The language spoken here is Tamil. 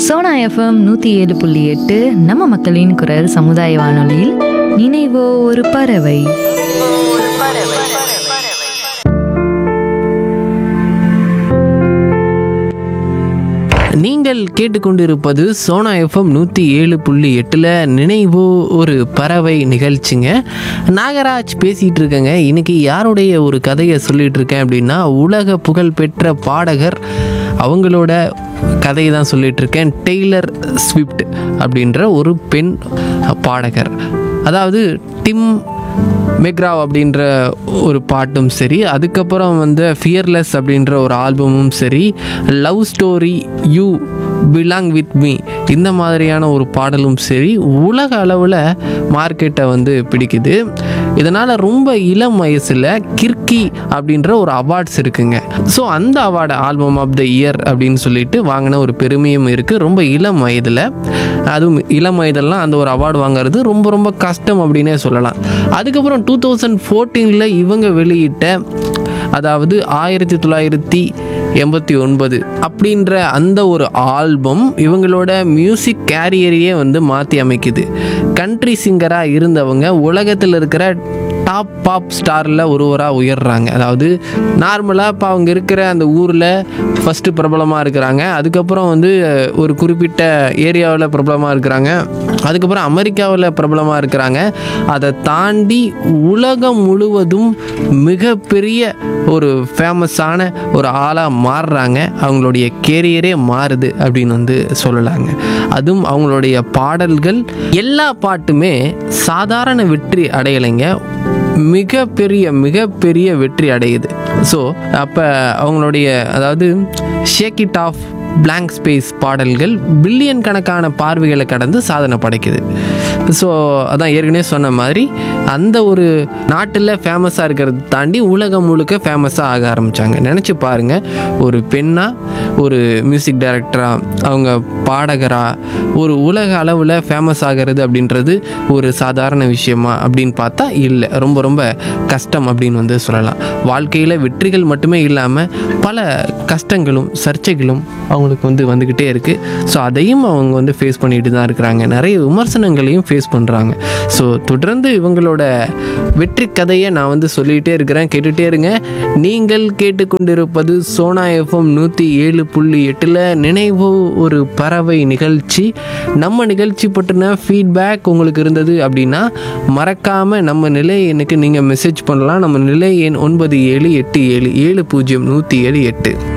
சோனா எஃப்எம் நூற்றி ஏழு புள்ளி எட்டு நம்ம மக்களின் குரல் சமுதாய வானொலியில் நினைவோ ஒரு பறவை நீங்கள் கேட்டுக்கொண்டிருப்பது சோனா எஃப்எம் நூற்றி ஏழு புள்ளி எட்டில் நினைவு ஒரு பறவை நிகழ்ச்சிங்க நாகராஜ் பேசிகிட்டு இருக்கேங்க இன்னைக்கு யாருடைய ஒரு கதையை சொல்லிட்டு இருக்கேன் அப்படின்னா உலக புகழ்பெற்ற பாடகர் அவங்களோட கதையை தான் சொல்லிட்டு இருக்கேன் டெய்லர் ஸ்விஃப்ட் அப்படின்ற ஒரு பெண் பாடகர் அதாவது டிம் மெக்ராவ் அப்படின்ற ஒரு பாட்டும் சரி அதுக்கப்புறம் வந்து ஃபியர்லெஸ் அப்படின்ற ஒரு ஆல்பமும் சரி love story you belong with me இந்த மாதிரியான ஒரு பாடலும் சரி உலக அளவில் மார்க்கெட்டை வந்து பிடிக்குது இதனால் ரொம்ப இளம் வயசில் கிர்கி அப்படின்ற ஒரு அவார்ட்ஸ் இருக்குங்க ஸோ அந்த award album of the year அப்படின்னு சொல்லிட்டு வாங்கின ஒரு பெருமையும் இருக்குது ரொம்ப இளம் வயதில் அதுவும் இளம் வயதெல்லாம் அந்த ஒரு அவார்டு வாங்குறது ரொம்ப ரொம்ப கஷ்டம் அப்படின்னே சொல்லலாம் அதுக்கப்புறம் டூ தௌசண்ட் ஃபோர்டீனில் இவங்க வெளியிட்ட அதாவது ஆயிரத்தி தொள்ளாயிரத்தி எண்பத்தி ஒன்பது அப்படின்ற அந்த ஒரு ஆல்பம் இவங்களோட மியூசிக் கேரியரையே வந்து மாற்றி அமைக்குது கண்ட்ரி சிங்கராக இருந்தவங்க உலகத்தில் இருக்கிற டாப் பாப் ஸ்டாரில் ஒருவராக உயர்றாங்க அதாவது நார்மலாக இப்போ அவங்க இருக்கிற அந்த ஊரில் ஃபஸ்ட்டு பிரபலமாக இருக்கிறாங்க அதுக்கப்புறம் வந்து ஒரு குறிப்பிட்ட ஏரியாவில் பிரபலமாக இருக்கிறாங்க அதுக்கப்புறம் அமெரிக்காவில் பிரபலமாக இருக்கிறாங்க அதை தாண்டி உலகம் முழுவதும் மிகப்பெரிய ஒரு ஃபேமஸான ஒரு ஆளாக மாறுறாங்க அவங்களுடைய கேரியரே மாறுது அப்படின்னு வந்து சொல்லலாங்க அதுவும் அவங்களுடைய பாடல்கள் எல்லா பாட்டுமே சாதாரண வெற்றி அடையலைங்க மிகப்பெரிய மிகப்பெரிய வெற்றி அடையுது ஸோ அப்போ அவங்களுடைய அதாவது shake it off blank space பாடல்கள் பில்லியன் கணக்கான பார்வைகளை கடந்து சாதனை படைக்குது ஸோ அதான் ஏற்கனவே சொன்ன மாதிரி அந்த ஒரு நாட்டில் ஃபேமஸாக இருக்கிறத தாண்டி உலகம் முழுக்க ஃபேமஸாக ஆக ஆரம்பித்தாங்க நினச்சி பாருங்கள் ஒரு பெண்ணாக ஒரு மியூசிக் டைரக்டராக அவங்க பாடகராக ஒரு உலக அளவில் ஃபேமஸ் ஆகிறது அப்படின்றது ஒரு சாதாரண விஷயமா அப்படின்னு பார்த்தா இல்லை ரொம்ப ரொம்ப கஷ்டம் அப்படின்னு வந்து சொல்லலாம் வாழ்க்கையில் வெற்றிகள் மட்டுமே இல்லாமல் பல கஷ்டங்களும் சர்ச்சைகளும் அவங்களுக்கு வந்து வந்துக்கிட்டே இருக்குது ஸோ அதையும் அவங்க வந்து ஃபேஸ் பண்ணிட்டு தான் இருக்கிறாங்க நிறைய விமர்சனங்களையும் ஃபேஸ் பண்ணுறாங்க ஸோ தொடர்ந்து இவங்களோட வெற்றி கதையை நான் வந்து சொல்லிகிட்டே இருக்கிறேன் கேட்டுகிட்டே இருங்க நீங்கள் கேட்டுக்கொண்டிருப்பது சோனா எஃப்எம் நூற்றி ஏழு புள்ளி எட்டில் நினைவு ஒரு பறவை நிகழ்ச்சி நம்ம நிகழ்ச்சி பற்றின ஃபீட்பேக் உங்களுக்கு இருந்தது அப்படின்னா மறக்காமல் நம்ம நிலை எண்ணுக்கு நீங்கள் மெசேஜ் பண்ணலாம் நம்ம நிலை எண் ஒன்பது ஏழு எட்டு ஏழு ஏழு பூஜ்ஜியம் நூற்றி ஏழு எட்டு